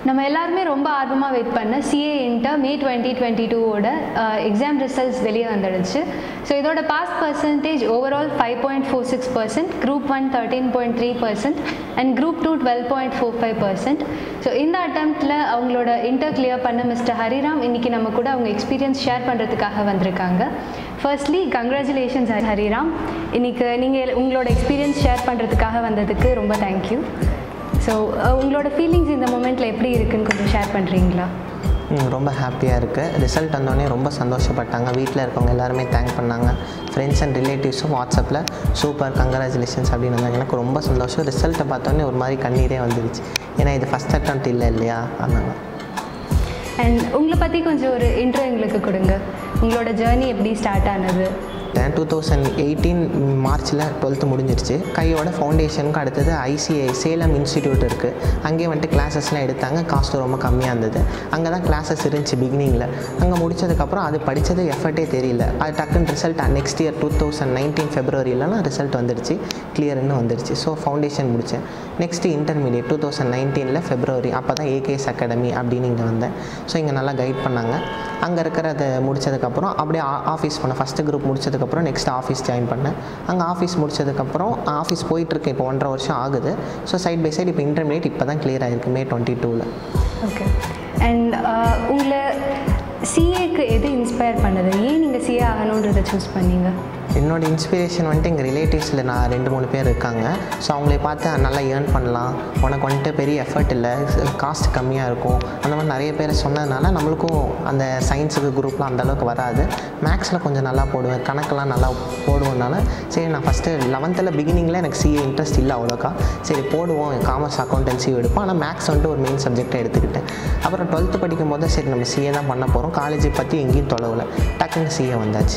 நம்ம எல்லாருமே ரொம்ப ஆர்வமாக வெயிட் பண்ண CA inter May twenty twenty டூவோட எக்ஸாம் ரிசல்ட்ஸ் வெளியே வந்துடுச்சு ஸோ இதோட pass percentage overall five point four six percent group one thirteen point three percent and group two twelve point four five percent so இந்த அட்டம்ப்டில் அவங்களோட inter clear பண்ண mister Hariram இன்னைக்கு நம்ம கூட அவங்க எக்ஸ்பீரியன்ஸ் ஷேர் பண்ணுறதுக்காக வந்திருக்காங்க ஃபர்ஸ்ட்லி கங்க்ராச்சுலேஷன்ஸ் ஹரிராம் இன்னைக்கு நீங்கள் உங்களோட எக்ஸ்பீரியன்ஸ் ஷேர் பண்ணுறதுக்காக வந்ததுக்கு ரொம்ப தேங்க்யூ ஸோ உங்களோட ஃபீலிங்ஸ் இந்த மொமெண்ட்டில் எப்படி இருக்குன்னு கொஞ்சம் ஷேர் பண்ணுறீங்களா ம், ரொம்ப ஹாப்பியாக இருக்குது ரிசல்ட் வந்தோடனே ரொம்ப சந்தோஷப்பட்டாங்க வீட்டில் இருக்கவங்க எல்லாருமே தேங்க் பண்ணாங்க ஃப்ரெண்ட்ஸ் அண்ட் ரிலேட்டிவ்ஸும் வாட்ஸ்அப்பில் சூப்பர் கங்க்ராச்சுலேஷன்ஸ் அப்படின்னு வந்தாங்க எனக்கு ரொம்ப சந்தோஷம் ரிசல்ட்டை பார்த்தோன்னே ஒரு மாதிரி கண்ணீரே வந்துருச்சு ஏன்னா இது ஃபஸ்ட் அட்டம்ப்ட் இல்லை இல்லையா அதனால அண்ட் உங்களை பற்றி கொஞ்சம் ஒரு இன்ட்ரோ எங்களுக்கு கொடுங்க உங்களோட ஜேர்னி எப்படி ஸ்டார்ட் ஆனது டூ தௌசண்ட் எயிட்டீன் மார்ச்சில் டுவெல்த்து முடிஞ்சிருச்சு கையோட ஃபவுண்டேஷனுக்கு அடுத்தது ஐசிஐ சேலம் இன்ஸ்டிடியூட் இருக்குது அங்கேயே வந்துட்டு கிளாஸஸ்லாம் எடுத்தாங்க காஸ்ட் ரொம்ப கம்மியாக இருந்தது அங்கே தான் கிளாஸஸ் இருந்துச்சு பிகினிங்கில் அங்கே முடிச்சதுக்கப்புறம் அது படித்தது எஃபர்ட்டே தெரியல அது டக்குன்னு result next year two thousand nineteen ஃபெப்ரவரியிலலாம் ரிசல்ட் வந்துருச்சு கிளியர்னு வந்துருச்சு ஸோ ஃபவுண்டேஷன் முடித்தேன் நெக்ஸ்ட்டு இன்டர்மீடியட் டூ தௌசண்ட் நைன்டீனில் ஃபெப்ரவரி அப்போ தான் ஏகேஎஸ் அகாடமி அப்படின்னு இங்கே வந்தேன் ஸோ இங்கே நல்லா கைட் பண்ணாங்க அங்கே இருக்கிறத முடிச்சதுக்கப்புறம் அப்படியே ஆஃபீஸ் பண்ணேன் ஃபஸ்ட்டு குரூப் முடிச்சதுக்கப்புறம் நெக்ஸ்ட் ஆஃபீஸ் ஜாயின் பண்ணேன் அங்கே ஆஃபீஸ் முடிச்சதுக்கப்புறம் ஆஃபீஸ் போயிட்டுருக்கு இப்போ ஒன்றரை வருஷம் ஆகுது ஸோ சைட் பை சைடு இப்போ இன்டர்மீடியட் இப்போ தான் கிளியர் ஆயிருக்கு மே டுவெண்ட்டி டூவில் ஓகே அண்ட் உங்களை சிஏக்கு எது இன்ஸ்பயர் பண்ணது ஏன் நீங்கள் சிஏ ஆகணுன்றதை சூஸ் பண்ணீங்க என்னோட இன்ஸ்பிரேஷன் வந்துட்டு எங்கள் ரிலேட்டிவ்ஸில் நான் ரெண்டு மூணு பேர் இருக்காங்க ஸோ அவங்களே பார்த்து நல்லா ஏர்ன் பண்ணலாம் உனக்கு வந்துட்டு பெரிய எஃபர்ட் இல்லை காஸ்ட் கம்மியாக இருக்கும் அந்த மாதிரி நிறைய பேர் சொன்னதுனால நம்மளுக்கும் அந்த சயின்ஸுக்கு குரூப்லாம் அந்தளவுக்கு வராது மேக்ஸில் கொஞ்சம் நல்லா போடுவேன் கணக்கெல்லாம் நல்லா போடுவோம்னால சரி நான் ஃபஸ்ட்டு லெவன்த்தில் பிகினிங்கில் எனக்கு சிஏ இன்ட்ரெஸ்ட் இல்லை அவ்வளோக்கா சரி போடுவோம் காமர்ஸ் அக்கௌண்டன்சி எடுப்போம் ஆனால் மேக்ஸ் வந்துட்டு ஒரு மெயின் சப்ஜெக்டாக எடுத்துக்கிட்டேன் அப்புறம் டுவெல்த்து படிக்கும் போது சரி நம்ம சிஏ தான் பண்ண போகிறோம் காலேஜ் பற்றி எங்கேயும் தொலைவில் டக்குன்னு சிஏ வந்தாச்சு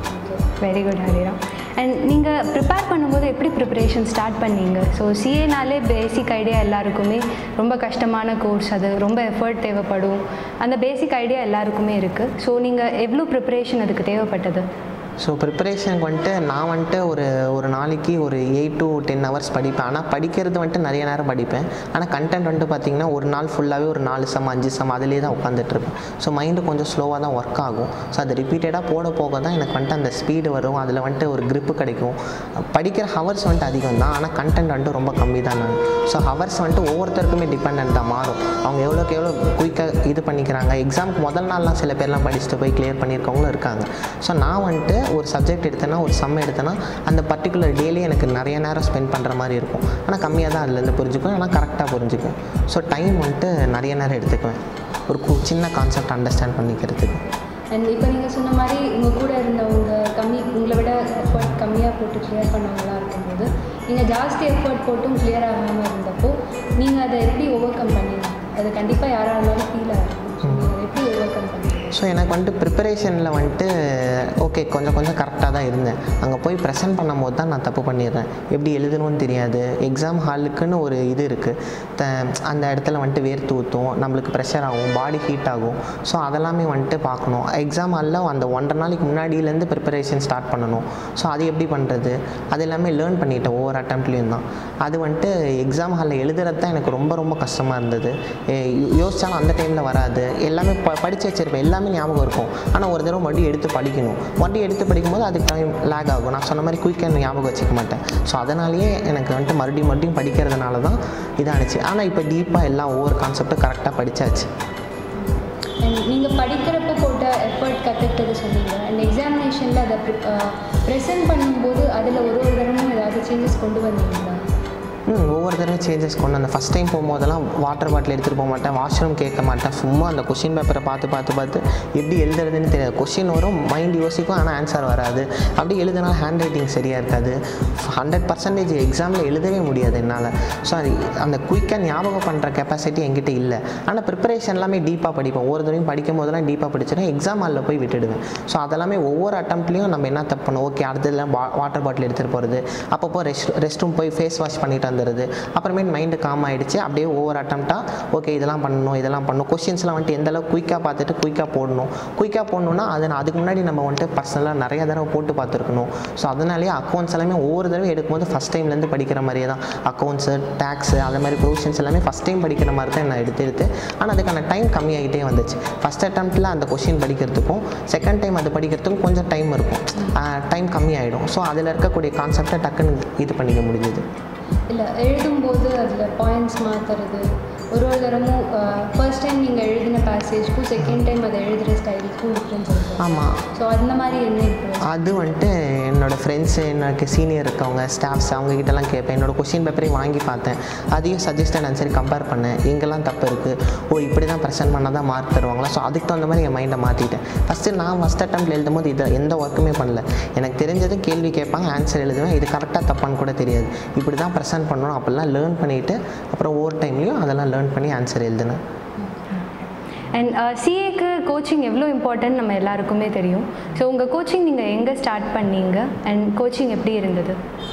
வெரி குட் ஹரிராம் அண்ட் நீங்கள் ப்ரிப்பேர் பண்ணும்போது எப்படி ப்ரிப்பரேஷன் ஸ்டார்ட் பண்ணீங்க ஸோ சிஏனாலே பேசிக் ஐடியா எல்லாருக்குமே ரொம்ப கஷ்டமான கோர்ஸ் அது ரொம்ப எஃபர்ட் தேவைப்படும் அந்த பேசிக் ஐடியா எல்லாருக்குமே இருக்குது ஸோ நீங்கள் எவ்வளோ ப்ரிப்பரேஷன் அதுக்கு தேவைப்பட்டது ஸோ ப்ரிப்பரேஷனுக்கு வந்துட்டு நான் வந்துட்டு ஒரு ஒரு நாளைக்கு ஒரு எயிட் டு டென் ஹவர்ஸ் படிப்பேன் ஆனால் படிக்கிறது வந்துட்டு நிறைய நேரம் படிப்பேன் ஆனால் கண்டென்ட் வந்துட்டு பார்த்திங்கன்னா ஒரு நாள் ஃபுல்லாகவே ஒரு நாலு சம் அஞ்சு சம் அதிலே தான் உட்காந்துட்ருப்பேன் ஸோ மைண்டு கொஞ்சம் ஸ்லோவாக தான் ஒர்க் ஆகும் ஸோ அது ரிப்பீட்டடாக போட போக தான் எனக்கு வந்துட்டு அந்த ஸ்பீடு வரும் அதில் வந்துட்டு ஒரு grip கிடைக்கும் படிக்கிற ஹவர்ஸ் வந்துட்டு அதிகம் தான் ஆனால் கண்டென்ட் வந்துட்டு ரொம்ப கம்மி தான் நான் ஸோ ஹவர்ஸ் வந்துட்டு ஒவ்வொருத்தருக்குமே டிபெண்ட் தான் மாறும் அவங்க எவ்வளோக்கு எவ்வளோ குயிக்காக இது பண்ணிக்கிறாங்க எக்ஸாமுக்கு முதல் நாள்லாம் சில பேர்லாம் படிச்சுட்டு போய் கிளியர் பண்ணியிருக்கவங்களும் இருக்காங்க ஸோ நான் வந்துட்டு ஒரு சப்ஜெக்ட் எடுத்தேன்னா ஒரு சம் எடுத்தேன்னா அந்த பர்டிகுலர் டேலே எனக்கு நிறைய நேரம் ஸ்பெண்ட் பண்ணுற மாதிரி இருக்கும் ஆனால் கம்மியாக தான் அதுலேருந்து புரிஞ்சுக்குவேன் ஆனால் கரெக்டாக புரிஞ்சுக்குவேன் ஸோ டைம் வந்துட்டு நிறைய நேரம் எடுத்துக்குவேன் ஒரு கு- சின்ன கான்செப்ட் அண்டர்ஸ்டாண்ட் பண்ணிக்கிறதுக்கு அண்ட் இப்போ நீங்கள் சொன்ன மாதிரி உங்கள் கூட இருந்தவங்க கம்மி உங்களை விட எஃபர்ட் கம்மியாக போட்டு கிளியர் பண்ணவங்களாம் இருக்கும்போது நீங்கள் ஜாஸ்தி எஃபர்ட் போட்டும் கிளியர் ஆகாமல் இருந்தப்போ நீங்கள் அதை எப்படி ஓவர் கம் பண்ணீங்க அது கண்டிப்பாக யாராக இருந்தாலும் ஃபீல் ஆகும் நீங்கள் அதை எப்படி ஓவர் கம் பண்ணீங்க ஸோ எனக்கு வந்துட்டு ப்ரிப்பரேஷனில் வந்துட்டு ஓகே கொஞ்சம் கொஞ்சம் கரெக்டாக தான் இருந்தேன் அங்கே போய் ப்ரெசென்ட் பண்ணும்போது தான் நான் தப்பு பண்ணிடுறேன் எப்படி எழுதணும்னு தெரியாது எக்ஸாம் ஹாலுக்குன்னு ஒரு இது இருக்குது அந்த இடத்துல வந்துட்டு வேர்த்து ஊற்றும் நம்மளுக்கு ப்ரெஷர் ஆகும் பாடி ஹீட் ஆகும் ஸோ அதெல்லாமே வந்துட்டு பார்க்கணும் எக்ஸாம் ஹாலில் அந்த ஒன்றரை நாளைக்கு முன்னாடியிலேருந்து ப்ரிப்பரேஷன் ஸ்டார்ட் பண்ணணும் ஸோ அது எப்படி பண்ணுறது அது எல்லாமே லேர்ன் பண்ணிட்டேன் ஒவ்வொரு அட்டம்ப்ட்லேயும் தான் அது வந்துட்டு எக்ஸாம் ஹாலில் எழுதுறது தான் எனக்கு ரொம்ப ரொம்ப கஷ்டமாக இருந்தது ஏ, யோ- யோசிச்சாலும் அந்த டைமில் வராது எல்லாமே ப படித்து வச்சிருப்பேன் எல்லாமே ஞாபகம் இருக்கும் ஆனால் ஒரு தடவை மறுபடியும் எடுத்து படிக்கணும் மறுபடியும் எடுத்து படிக்கும்போது அதுக்கு டைம் லேக் ஆகும் நான் சொன்ன மாதிரி குயிக்காக ஞாபகம் வச்சுக்க மாட்டேன் ஸோ அதனாலேயே எனக்கு வந்துட்டு மறுபடியும் மறுபடியும் படிக்கிறதுனால தான் இதாகிடுச்சு ஆனால் இப்போ டீப்பாக எல்லாம் ஒவ்வொரு கான்செப்டும் கரெக்டாக படித்தாச்சு அண்ட் நீங்கள் படிக்கிறப்ப போட்ட எஃபர்ட் கற்றுக்கிட்டது சொன்னீங்க அண்ட் எக்ஸாமினேஷனில் அதை ப்ரெசென்ட் பண்ணும்போது அதில் ஒரு ஒரு தடவையும் ஏதாவது சேஞ்சஸ் கொண்டு வந்தீங்களா ம் ஒவ்வொரு தடவை சேஞ்சஸ் கொண்டு அந்த ஃபஸ்ட் டைம் போகும்போதெல்லாம் வாட்டர் பாட்டில் எடுத்துகிட்டு போக மாட்டேன் வாஷ்ரூம் கேட்க மாட்டேன் சும்மா அந்த கொஷின் பேப்பரை பார்த்து பார்த்து பார்த்து எப்படி எழுதுறதுன்னு தெரியாது கொஷின் வரும் மைண்ட் யோசிக்கும் ஆனால் ஆன்சர் வராது அப்படி எழுதுனா ஹேண்ட் ரைட்டிங் சரியாக இருக்காது ஹண்ட்ரட் பர்சன்டேஜ் எக்ஸாமில் எழுதவே முடியாது என்னால் ஸோ அது அந்த குயிக்காக ஞாபகம் பண்ணுற கெப்பாசிட்டி என்கிட்ட இல்லை ஆனால் ப்ரிப்பரேஷன் எல்லாமே டீப்பாக படிப்பேன் ஒவ்வொரு தடவையும் படிக்கும் போதெல்லாம் டீப்பாக படிச்சிடும் எக்ஸாம் ஹாலில் போய் விட்டுடுவேன் ஸோ அதெல்லாமே ஒவ்வொரு அட்டம்ப்ட்லேயும் நம்ம என்ன தப்பு பண்ணோம் ஓகே அடுத்ததுலாம் வாட்டர் பாட்டில் எடுத்துகிட்டு போகிறது அப்பப்போ ரெஸ்ட் ரெஸ்ட் ரூம் போய் ஃபேஸ் வாஷ் பண்ணிட்டு வந்துடுது அப்புறமேட்டு மைண்டு காம் ஆயிடுச்சு அப்படியே ஓவர் அட்டம்ப்டாக ஓகே இதெல்லாம் பண்ணணும் இதெல்லாம் பண்ணணும் கொஷின்ஸ்லாம் வந்துட்டு எந்த அளவுக்கு குயிக்காக பார்த்துட்டு குயிக்காக போடணும் குயிக்காக போடணும்னா அதை நான் அதுக்கு முன்னாடி நம்ம வந்துட்டு பர்சனலாக நிறைய தடவை போட்டு பார்த்துருக்கணும் ஸோ அதனாலேயே அக்கௌண்ட்ஸ் எல்லாமே ஒவ்வொரு தடவை எடுக்கும்போது ஃபஸ்ட் டைம்லேருந்து படிக்கிற மாதிரியே தான் அக்கௌண்ட்ஸு டேக்ஸு அந்த மாதிரி ப்ரொவிஷன்ஸ் எல்லாமே ஃபஸ்ட் டைம் படிக்கிற மாதிரி தான் நான் எடுத்து எடுத்து ஆனால் அதுக்கான டைம் கம்மியாகிட்டே வந்துச்சு ஃபஸ்ட் அட்டம்ப்ட்டில் அந்த கொஷின் படிக்கிறதுக்கும் செகண்ட் டைம் அது படிக்கிறதுக்கும் கொஞ்சம் டைம் இருக்கும் டைம் கம்மியாயிடும் ஸோ அதில் இருக்கக்கூடிய கான்செப்டை டக்குன்னு இது பண்ணிக்க முடிஞ்சுது இல்லை எழுதும்போது அதில் பாயிண்ட்ஸ் மாற்றுறது ஒரு ஒரு தரமும் ஃபர்ஸ்ட் டைம் நீங்கள் எழுதின பேசேஜ்க்கும் செகண்ட் டைம் அதை எழுதுகிற ஸ்டைலுக்கும் டிஃப்ரென்ஸ் இருக்கும் ஆமாம் ஸோ அந்த மாதிரி என்ன இப்போ அது வந்துட்டு என்னோடய ஃப்ரெண்ட்ஸு எனக்கு சீனியர் இருக்கவங்க ஸ்டாஃப்ஸ் அவங்ககிட்டலாம் கேட்பேன் என்னோட கொஷின் பேப்பரையும் வாங்கி பார்த்தேன் அதையும் சஜஸ்டட் ஆன்சர் கம்பேர் பண்ணேன் எங்கெல்லாம் தப்பு இருக்குது ஓ இப்படி தான் ப்ரெசென்ட் பண்ணால் தான் மார்க் தருவாங்களா ஸோ அதுக்கு தகுந்த மாதிரி என் மைண்டை மாற்றிட்டேன் ஃபஸ்ட்டு நான் ஃபஸ்ட் அட்டம்ப்ட் எழுதும் போது இதை எந்த ஒர்க்குமே பண்ணல எனக்கு தெரிஞ்சது கேள்வி கேட்பாங்க ஆன்சர் எழுதுவேன் இது கரெக்டாக தப்பான்னு கூட தெரியாது இப்படி தான் ப்ரெசென்ட் பண்ணணும் அப்படிலாம் லேர்ன் பண்ணிவிட்டு அப்புறம் ஒவ்வொரு டைம்லையும் அதெல்லாம் லேர்ன் பண்ணி ஆன்சர் எழுதினேன் அண்ட் சிஏக்கு கோச்சிங் எவ்வளோ இம்பார்ட்டன்ட் நம்ம எல்லாருக்குமே தெரியும் ஸோ உங்கள் கோச்சிங் நீங்கள் எங்கே ஸ்டார்ட் பண்ணீங்க அண்ட் கோச்சிங் எப்படி இருந்தது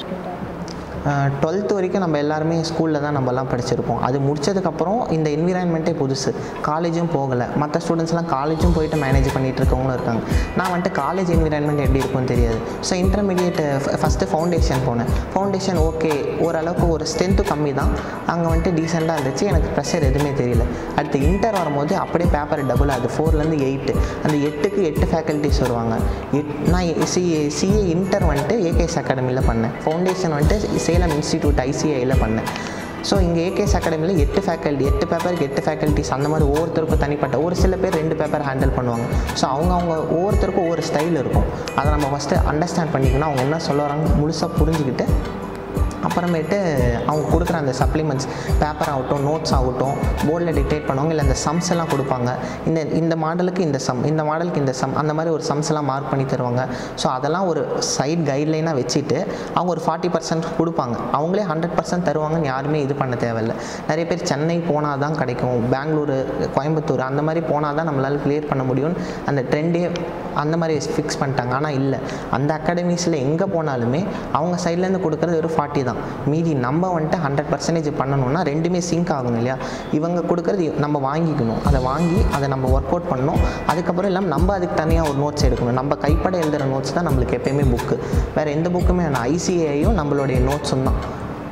டுவெல்த் வரைக்கும் நம்ம எல்லாருமே ஸ்கூலில் தான் நம்மலாம் படிச்சிருப்போம் அது முடிச்சதுக்கப்புறம் இந்த என்விரான்மெண்ட்டே புதுசு காலேஜும் போகலை மற்ற ஸ்டூடெண்ட்ஸ்லாம் காலேஜும் போயிட்டு மேனேஜ் பண்ணிட்டு இருக்கவங்களும் இருக்காங்க நான் வந்துட்டு காலேஜ் என்விரான்மெண்ட் எப்படி இருக்கும்னு தெரியாது ஸோ இன்டர்மீடியட் ஃபஸ்ட்டு ஃபவுண்டேஷன் போனேன் ஃபவுண்டேஷன் ஓகே ஓரளவுக்கு ஒரு ஸ்ட்ரென்த்து கம்மி தான் அங்கே வந்துட்டு டீசெண்டாக இருந்துச்சு எனக்கு ப்ரெஷர் எதுவுமே தெரியல அடுத்து இன்டர் வரும்போது அப்படியே பேப்பர் டபுள் ஆகுது ஃபோர்லேருந்து எயிட்டு அந்த எட்டுக்கு எட்டு ஃபேக்கல்ட்டிஸ் வருவாங்க எட் நான் சிஏ சிஏ இன்டர் வந்துட்டு ஏகேஎஸ் அகாடமியில் பண்ணேன் ஃபவுண்டேஷன் வந்துட்டு சேலம் இன்ஸ்டிடியூட் ஐசிஐயில் பண்ணேன் ஸோ இங்கே ஏகேஎஸ் அகாடமியில் எட்டு ஃபேக்கல்ட்டி எட்டு பேப்பருக்கு எட்டு ஃபேக்கல்ட்டிஸ் அந்த மாதிரி ஒவ்வொருத்தருக்கும் தனிப்பட்ட ஒரு சில பேர் ரெண்டு பேப்பர் ஹேண்டில் பண்ணுவாங்க ஸோ அவங்க அவங்க ஒவ்வொருத்தருக்கும் ஒவ்வொரு ஸ்டைல் இருக்கும் அதை நம்ம ஃபஸ்ட்டு அண்டர்ஸ்டாண்ட் பண்ணிக்கணும் அவங்க என்ன சொல்ல வராங்க முழுசாக புரிஞ்சுக்கிட்டு அப்புறமேட்டு அவங்க கொடுக்குற அந்த சப்ளிமெண்ட்ஸ் பேப்பர் ஆகட்டும் நோட்ஸ் ஆகட்டும் போர்டில் டிக்டேட் பண்ணுவாங்க இல்லை அந்த சம்ஸ் எல்லாம் கொடுப்பாங்க இந்த இந்த மாடலுக்கு இந்த சம் இந்த மாடலுக்கு இந்த சம் அந்த மாதிரி ஒரு சம்ஸ் எல்லாம் மார்க் பண்ணி தருவாங்க ஸோ அதெல்லாம் ஒரு சைட் கைட்லைனாக வச்சுட்டு அவங்க ஒரு ஃபார்ட்டி பர்சன்ட் கொடுப்பாங்க அவங்களே ஹண்ட்ரட் பர்சன்ட் தருவாங்கன்னு யாருமே இது பண்ண தேவையில்லை நிறைய பேர் சென்னை போனால் தான் கிடைக்கும் பெங்களூரு கோயம்புத்தூர் அந்த மாதிரி போனால் தான் நம்மளால் கிளியர் பண்ண முடியும்னு அந்த ட்ரெண்டே அந்த மாதிரி ஃபிக்ஸ் பண்ணிட்டாங்க ஆனால் இல்லை அந்த அகாடமிஸில் எங்கே போனாலுமே அவங்க சைட்லேருந்து கொடுக்குறது ஒரு ஃபார்ட்டி தான் மீதி நம்ம வந்துட்டு ஹண்ட்ரட் பர்சன்டேஜ் பண்ணணும்னா ரெண்டுமே சிங்க் ஆகணும் இல்லையா இவங்க கொடுக்குறது நம்ம வாங்கிக்கணும் அதை வாங்கி அதை நம்ம ஒர்க் அவுட் பண்ணணும் அதுக்கப்புறம் இல்லாமல் நம்ம அதுக்கு தனியாக ஒரு நோட்ஸ் எடுக்கணும் நம்ம கைப்பட எழுதுகிற நோட்ஸ் தான் நம்மளுக்கு எப்பயுமே புக்கு வேறு எந்த புக்குமே வேணாம் ஐசிஐயும் நம்மளுடைய நோட்ஸும் தான்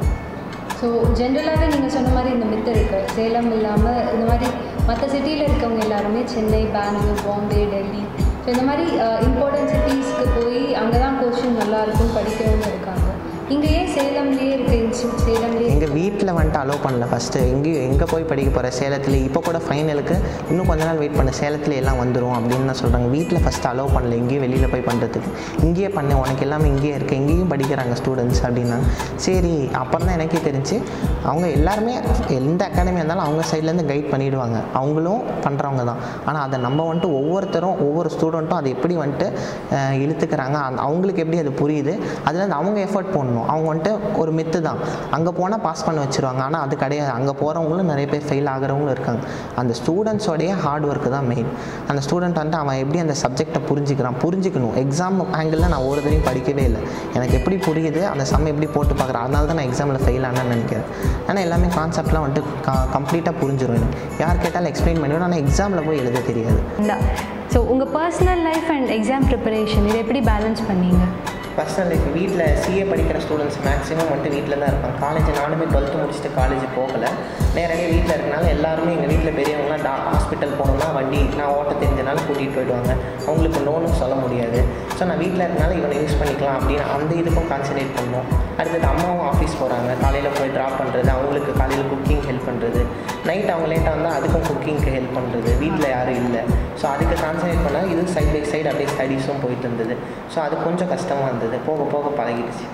ஸோ ஜென்ரலாகவே நீங்கள் சொன்ன மாதிரி இந்த மித்து இருக்குது சேலம் இல்லாமல் இந்த மாதிரி மற்ற சிட்டியில் இருக்கவங்க எல்லாருமே சென்னை பெங்களூர் பாம்பே டெல்லி ஸோ இந்த மாதிரி இம்பார்ட்டன்ட் சிட்டிஸ்க்கு போய் அங்கே தான் கோச்சிங் நல்லா இருக்கும் படிக்கிறவங்க இருக்காங்க இங்கே ஏன் சேலம்லேயே இருக்க இன்ஸ்டியூட் சேலம்லேயே எங்கள் வீட்டில் வந்துட்டு அலோவ் பண்ணல ஃபஸ்ட்டு எங்கேயும் எங்கே போய் படிக்க போகிற சேலத்தில் இப்போ கூட ஃபைனலுக்கு இன்னும் கொஞ்ச நாள் வெயிட் பண்ண சேலத்தில் எல்லாம் வந்துடும் அப்படின்னு தான் சொல்கிறாங்க வீட்டில் ஃபஸ்ட்டு அலோவ் பண்ணல எங்கேயும் வெளியில் போய் பண்ணுறதுக்கு இங்கேயே பண்ணேன் உனக்கு எல்லாமே இங்கேயே இருக்குது எங்கேயும் படிக்கிறாங்க ஸ்டூடெண்ட்ஸ் அப்படின்னாங்க சரி அப்புறம் தான் எனக்கே தெரிஞ்சு அவங்க எல்லாருமே எந்த அகாடமி இருந்தாலும் அவங்க சைட்லேருந்து கைட் பண்ணிவிடுவாங்க அவங்களும் பண்ணுறவங்க தான் ஆனால் அதை நம்ம வந்துட்டு ஒவ்வொருத்தரும் ஒவ்வொரு ஸ்டூடெண்ட்டும் அதை எப்படி வந்துட்டு அஹ், இழுத்துக்கிறாங்க அந்த அவங்களுக்கு எப்படி அது புரியுது அதுலேருந்து அவங்க எஃபர்ட் போடணும் அவங்க வந்துட்டு ஒரு மித்து தான் அங்கே போனால் பாஸ் பண்ண வச்சுருவாங்க ஆனால் அது கிடையாது அங்கே போகிறவங்களும் நிறைய பேர் ஃபெயில் ஆகிறவங்களும் இருக்காங்க அந்த ஸ்டூடெண்ட்ஸோடைய ஹார்ட் ஒர்க்கு தான் மெயின் அந்த ஸ்டூடெண்ட் வந்துட்டு அவன் எப்படி அந்த சப்ஜெக்டை புரிஞ்சுக்கிறான் புரிஞ்சுக்கணும் எக்ஸாம் ஆங்கிளில் நான் ஒரு தடையும் படிக்கவே இல்லை எனக்கு எப்படி புரியுது அந்த சம் எப்படி போட்டு பார்க்குறேன் அதனால தான் நான் எக்ஸாமில் ஃபெயில் ஆனேன்னு நினைக்கிறேன் ஆனால் எல்லாமே கான்செப்ட்லாம் வந்துட்டு கம்ப்ளீட்டாக புரிஞ்சிடும் எனக்கு யார் கேட்டாலும் எக்ஸ்பிளைன் பண்ணிவிடும் ஆனால் எக்ஸாமில் போய் எழுத தெரியாது ஸோ உங்கள் personal life and exam preparation இதை எப்படி பேலன்ஸ் பண்ணீங்க பர்சனல் லைஃப் வீட்டில் சிஏ படிக்கிற ஸ்டூடெண்ட்ஸ் மேக்ஸிமம் வந்துட்டு வீட்டில் தான் இருப்பாங்க காலேஜ் நானுமே டுவெல்த்து முடிச்சுட்டு காலேஜ் போகலை நேரடியாக வீட்டில் இருக்கனால எல்லாருமே எங்கள் வீட்டில் பெரியவங்களாம் டா ஹாஸ்பிட்டல் போகணும்னா வண்டி நான் ஓட்ட தெரிஞ்சனால கூட்டிகிட்டு போயிடுவாங்க அவங்களுக்கு நோனும் சொல்ல முடியாது ஸோ நான் வீட்டில் இருக்கனால இவனை யூஸ் பண்ணிக்கலாம் அப்படின்னு அந்த இதுக்கும் கான்சன்ட்ரேட் பண்ணோம் அடுத்தது அம்மாவும் ஆஃபீஸ் போகிறாங்க காலையில் போய் ட்ராப் பண்ணுறது அவங்களுக்கு காலையில் குக்கிங் ஹெல்ப் பண்ணுறது நைட் அவங்க லேட்டாக வந்தால் அதுக்கும் குக்கிங்க்கு ஹெல்ப் பண்ணுறது வீட்டில் யாரும் இல்லை ஸோ அதுக்கு கான்சன்ட்ரேட் பண்ணால் இது சைட் பை சைடு அப்படியே ஸ்டடீஸும் போயிட்டு இருந்தது ஸோ அது கொஞ்சம் கஷ்டமாக இருந்தது போக போக பழகிடுச்சு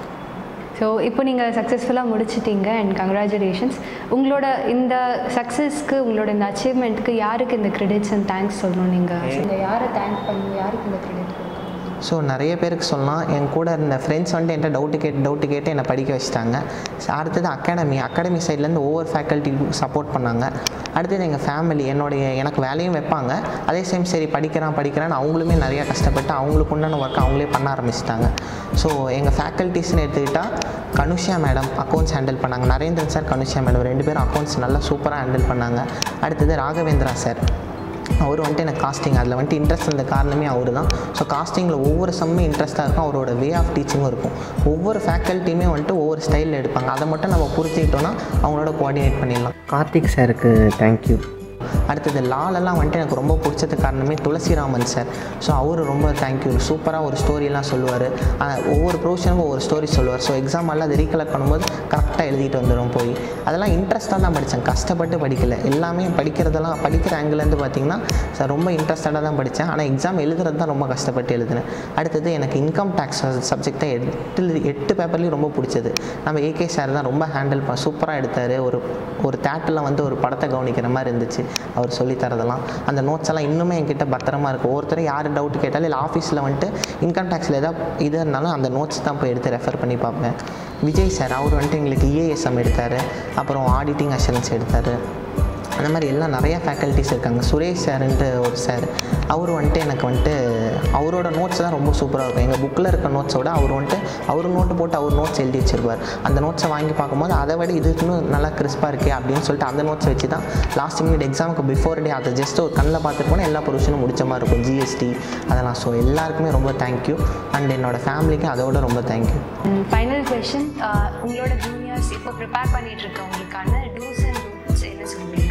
ஸோ இப்போ நீங்கள் சக்ஸஸ்ஃபுல்லாக முடிச்சிட்டீங்க அண்ட் கங்க்ராச்சுலேஷன்ஸ் உங்களோட இந்த சக்ஸஸ்க்கு உங்களோட இந்த அச்சீவ்மெண்ட்க்கு யாருக்கு இந்த கிரெடிட்ஸ் அண்ட் தேங்க்ஸ் சொல்லணும் நீங்கள் யாரை தேங்க் பண்ணணும் யாருக்கு இந்த கிரெடிட் கொடுக்கணும் ஸோ நிறைய பேருக்கு சொல்லலாம் என் கூட இருந்த ஃப்ரெண்ட்ஸ் வந்துட்டு என்கிட்ட டவுட்டு கேட்டு டவுட்டு கேட்டு என்னை படிக்க வச்சுட்டாங்க So, அடுத்தது அகாடமி அகாடமி சைட்லேருந்து ஒவ்வொரு ஃபேக்கல்ட்டி சப்போர்ட் பண்ணாங்க அடுத்தது எங்கள் ஃபேமிலி என்னுடைய எனக்கு வேலையும் வைப்பாங்க அதே சேம் சரி படிக்கிறான் படிக்கிறான்னு அவங்களுமே நிறையா கஷ்டப்பட்டு அவங்களுக்கு உண்டான ஒர்க் அவங்களே பண்ண ஆரம்பிச்சிட்டாங்க ஸோ எங்கள் ஃபேக்கல்ட்டிஸ்னு எடுத்துக்கிட்டால் கனுஷியா மேடம் அக்கௌண்ட்ஸ் ஹேண்டில் பண்ணாங்க நரேந்திரன் சார் கனுஷியா மேடம் ரெண்டு பேரும் அக்கௌண்ட்ஸ் நல்லா சூப்பராக ஹேண்டில் பண்ணாங்க அடுத்தது ராகவேந்திரா சார் அவர் வந்துட்டு எனக்கு காஸ்டிங் அதில் வந்துட்டு இன்ட்ரெஸ்ட் இருந்த காரணமே அவர் தான் ஸோ காஸ்டிங்கில் ஒவ்வொரு சம்மே இன்ட்ரெஸ்ட்டாக இருக்கும் அவரோட வே ஆஃப் டீச்சிங்கும் இருக்கும் ஒவ்வொரு ஃபேக்கல்ட்டியுமே வந்துட்டு ஒவ்வொரு ஸ்டைலில் எடுப்பாங்க அதை மட்டும் நம்ம புரிஞ்சுக்கிட்டோன்னா அவங்களோட கோஆர்டினேட் பண்ணிடலாம் கார்த்திக் சாருக்கு தேங்க்யூ அடுத்தது லாலெல்லாம் வந்துட்டு எனக்கு ரொம்ப பிடிச்சது காரணமே துளசிராமன் சார் ஸோ அவர் ரொம்ப தேங்க்யூ சூப்பராக ஒரு ஸ்டோரியெல்லாம் சொல்லுவார் ஒவ்வொரு ப்ரொஃபஷனுக்கும் ஒவ்வொரு ஸ்டோரி சொல்லுவார் ஸோ எக்ஸாம் எல்லாம் அதை ரீகலெக்ட் பண்ணும்போது கரெக்டாக எழுதிட்டு வந்துடும் போய் அதெல்லாம் இன்ட்ரெஸ்ட்டாக தான் படித்தேன் கஷ்டப்பட்டு படிக்கல எல்லாமே படிக்கிறதெல்லாம் படிக்கிற ஆங்கிலேருந்து பார்த்தீங்கன்னா சார் ரொம்ப இன்ட்ரெஸ்டடாக தான் படித்தேன் ஆனால் எக்ஸாம் எழுதுறது தான் ரொம்ப கஷ்டப்பட்டு எழுதினேன் அடுத்தது எனக்கு இன்கம் டேக்ஸ் சப்ஜெக்ட் தான் எட்டு எட்டு பேப்பர்லேயும் ரொம்ப பிடிச்சது நம்ம ஏகே சார் தான் ரொம்ப ஹேண்டில் பண்ண சூப்பராக எடுத்தார் ஒரு ஒரு தேட்டரில் வந்து ஒரு படத்தை கவனிக்கிற மாதிரி இருந்துச்சு அவர் சொல்லித் தரதெல்லாம் அந்த நோட்ஸ் எல்லாம் இன்னுமே என்கிட்ட பத்திரமா இருக்குது ஒவ்வொருத்தரும் யார் டவுட் கேட்டாலும் இல்லை ஆஃபீஸில் வந்துட்டு இன்கம் டேக்ஸில் எதாவது இது இருந்தாலும் அந்த நோட்ஸ் தான் போய் எடுத்து ரெஃபர் பண்ணி பார்ப்பேன் விஜய் சார் அவர் வந்துட்டு எங்களுக்கு இஏஎஸ்எம் எடுத்தார் அப்புறம் ஆடிட்டிங் அஷூரன்ஸ் எடுத்தார் அந்த மாதிரி எல்லாம் நிறையா ஃபேக்கல்ட்டிஸ் இருக்காங்க சுரேஷ் சார்ன்ட்டு ஒரு சார் அவர் வந்துட்டு எனக்கு வந்துட்டு அவரோட நோட்ஸ் தான் ரொம்ப சூப்பராக இருக்கும் எங்கள் புக்கில் இருக்க நோட்ஸோட அவர் வந்துட்டு அவர் நோட்டு போட்டு அவர் நோட்ஸ் எழுதி வச்சிருப்பார் அந்த நோட்ஸை வாங்கி பார்க்கும்போது அதை விட இது இன்னும் நல்லா கிறிஸ்பாக இருக்கே அப்படின்னு சொல்லிட்டு அந்த நோட்ஸை வச்சு தான் லாஸ்ட் மினிட் எக்ஸாமுக்கு பிஃபோர் டே அதை ஜஸ்ட் ஒரு கண்ணில் பார்த்துட்டு போனால் எல்லா ப்ரொவிஷனும் முடிச்ச மாதிரி இருக்கும் ஜிஎஸ்டி அதெல்லாம் ஸோ எல்லாருக்குமே ரொம்ப தேங்க்யூ அண்ட் என்னோடய ஃபேமிலிக்கு அதோட ரொம்ப தேங்க்யூ ஃபைனல் கொஷின் உங்களோட ஜூனியர்ஸ் இப்போ ப்ரிப்பேர் பண்ணிட்டு இருக்கவங்களுக்கான டூஸ் அண்ட் டூட்ஸ் என்ன சொல்லுவீங்க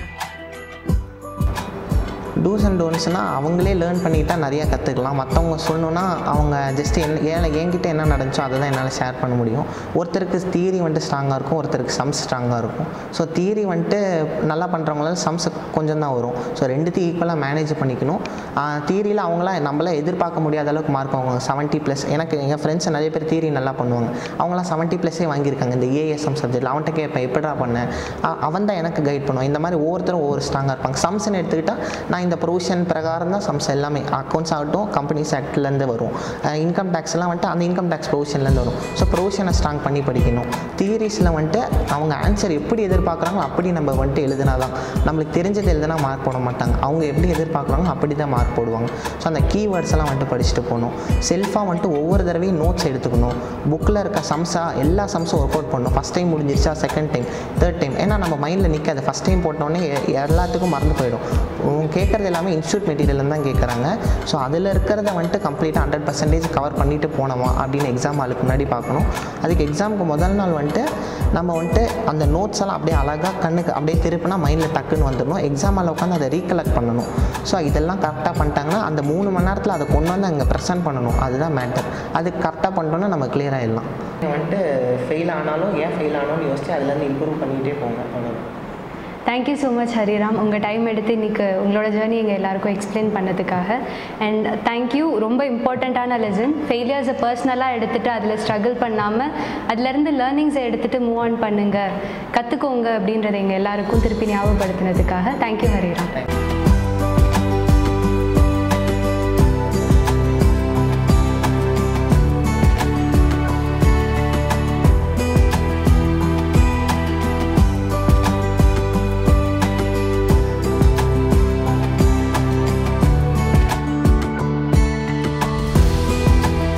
டூஸ் அண்ட் டோன்ஸ்னால் அவங்களே லேர்ன் பண்ணிக்கிட்டா நிறையா கற்றுக்கலாம் மற்றவங்க சொல்லணுன்னா அவங்க ஜஸ்ட் என்ன ஏன் என்கிட்ட என்ன நடந்துச்சோ அதை தான் என்னால் ஷேர் பண்ண முடியும் ஒருத்தருக்கு தியரி வந்துட்டு ஸ்ட்ராங்காக இருக்கும் ஒருத்தருக்கு சம்ஸ் ஸ்ட்ராங்காக இருக்கும் ஸோ தியரி வந்துட்டு நல்லா பண்ணுறவங்களால சம்ஸ் கொஞ்சம் தான் வரும் ஸோ ரெண்டுத்தையும் ஈக்குவலாக மேனேஜ் பண்ணிக்கணும் தியரியில் அவங்களாம் நம்மளாம் எதிர்பார்க்க முடியாத அளவுக்கு மார்க் அவங்க செவன்ட்டி ப்ளஸ் எனக்கு எங்கள் ஃப்ரெண்ட்ஸ் நிறைய பேர் தியரி நல்லா பண்ணுவாங்க அவங்களாம் செவன்ட்டி ப்ளஸே வாங்கியிருக்காங்க இந்த ஏஎஸ்எம் சப்ஜெக்ட்டில் அவன்கிட்ட கேட்பேன் எப்படிடா பண்ணேன் அ- அவன் தான் எனக்கு கைட் பண்ணுவான் இந்த மாதிரி ஒவ்வொருத்தரும் ஒவ்வொரு ஸ்ட்ராங்காக இருப்பாங்க சம்ஸ்னு எடுத்துக்கிட்டால் நான் இந்த ப்ரொவிஷன் பிரகாரம் தான் சம்ஸ் எல்லாமே அக்கௌண்ட்ஸ் ஆகட்டும் கம்பெனிஸ் ஆக்ட்லேருந்து வரும் இன்கம் டேக்ஸ்லாம் வந்துட்டு அந்த இன்கம் டேக்ஸ் ப்ரொவிஷன்லேருந்து வரும் ஸோ ப்ரொவிஷனை ஸ்ட்ராங் பண்ணி படிக்கணும் தியரிஸில் வந்துட்டு அவங்க ஆன்சர் எப்படி எதிர்பார்க்குறாங்களோ அப்படி நம்ம வந்துட்டு எழுதினா தான் நம்மளுக்கு தெரிஞ்சது எழுதுனா மார்க் போட மாட்டாங்க அவங்க எப்படி எதிர்பார்க்குறாங்களோ அப்படி தான் மார்க் போடுவாங்க ஸோ அந்த கீவேர்ட்ஸ் எல்லாம் வந்துட்டு படிச்சுட்டு போகணும் செல்ஃபாக வந்துட்டு ஒவ்வொரு தடவையும் நோட்ஸ் எடுத்துக்கணும் புக்கில் இருக்க சம்ஸாக எல்லா சம்ஸும் ஒர்க் அவுட் பண்ணணும் ஃபஸ்ட் டைம் முடிஞ்சிருச்சா செகண்ட் டைம் தேர்ட் டைம் ஏன்னா நம்ம மைண்டில் நிற்காது ஃபஸ்ட் டைம் போட்டோன்னே எ- எல்லாத்துக்கும் மறந்து போயிடும் உம் கேட்குறது எல்லாமே இன்ஸ்டியூட் மெட்டீரியல் தான் கேட்குறாங்க ஸோ அதில் இருக்கிறத வந்துட்டு கம்ப்ளீட்டாக ஹண்ட்ரட் பர்சன்டேஜ் கவர் பண்ணிட்டு போனோமா அப்படின்னு எக்ஸாம் ஆளுக்கு முன்னாடி பார்க்கணும் அதுக்கு எக்ஸாமுக்கு முதல் நாள் வந்துட்டு நம்ம வந்துட்டு அந்த நோட்ஸ் எல்லாம் அப்படியே அழகாக கண்ணுக்கு அப்படியே திருப்பினா மைண்டில் டக்குன்னு வந்துடணும் எக்ஸாம் ஆள் உட்காந்து அதை ரீகலெக்ட் பண்ணணும் ஸோ இதெல்லாம் கரெக்டாக பண்ணிட்டாங்கன்னா அந்த மூணு மணி நேரத்தில் அதை கொண்டு வந்து அங்கே ப்ரெசென்ட் பண்ணணும் அதுதான் மேட்டர் அது கரெக்டாக பண்ணிட்டோன்னா நம்ம clear ஆயிடலாம் வந்துட்டு ஃபெயில் ஆனாலும் ஏன் ஃபெயில் ஆனாலும் யோசிச்சு அதுலேருந்து இம்ப்ரூவ் பண்ணிகிட்டே போங்க அவ்வளோதான் தேங்க்யூ ஸோ மச் ஹரிராம் உங்கள் டைம் எடுத்து இன்னைக்கு உங்களோட ஜேர்னி எங்கள் எல்லாருக்கும் எக்ஸ்பிளைன் பண்ணதுக்காக அண்ட் தேங்க்யூ ரொம்ப இம்பார்ட்டண்ட்டான லெசன் ஃபெயிலியர்ஸை பர்சனலாக எடுத்துகிட்டு அதில் ஸ்ட்ரகிள் பண்ணாமல் அதுலேருந்து லேர்னிங்ஸை எடுத்துகிட்டு மூவ் ஆன் பண்ணுங்கள் கற்றுக்கோங்க அப்படின்றத எங்கள் எல்லாருக்கும் திருப்பி ஞாபகப்படுத்தினதுக்காக தேங்க்யூ ஹரிராம் தேங்க்யூ